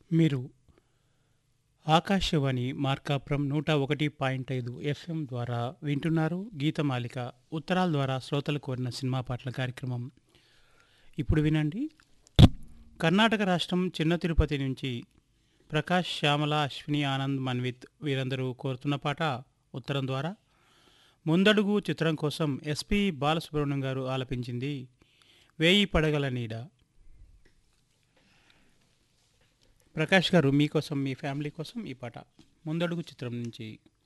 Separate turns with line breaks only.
మీరు ఆకాశవాణి మార్కాపురం నూట ఒకటి పాయింట్ ఐదు ఎఫ్ఎం ద్వారా వింటున్నారు గీతమాలిక ఉత్తరాల ద్వారా శ్రోతలు కోరిన సినిమా పాటల కార్యక్రమం ఇప్పుడు వినండి కర్ణాటక రాష్ట్రం చిన్న తిరుపతి నుంచి ప్రకాష్ శ్యామల అశ్విని ఆనంద్ మన్విత్ వీరందరూ కోరుతున్న పాట ఉత్తరం ద్వారా ముందడుగు చిత్రం కోసం ఎస్పి బాలసుబ్రహ్మణ్యం గారు ఆలపించింది వేయి పడగల నీడ ప్రకాష్ గారు మీకోసం మీ ఫ్యామిలీ కోసం ఈ పాట ముందడుగు చిత్రం నుంచి